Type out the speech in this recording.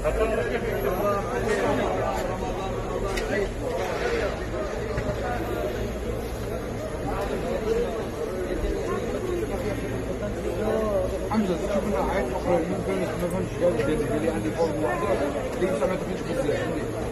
حمزه شوف لنا عيط اخرى ما فهمتش ما فهمتش قال ديالي عندي فورم واحده اللي ما فهمتش بزاف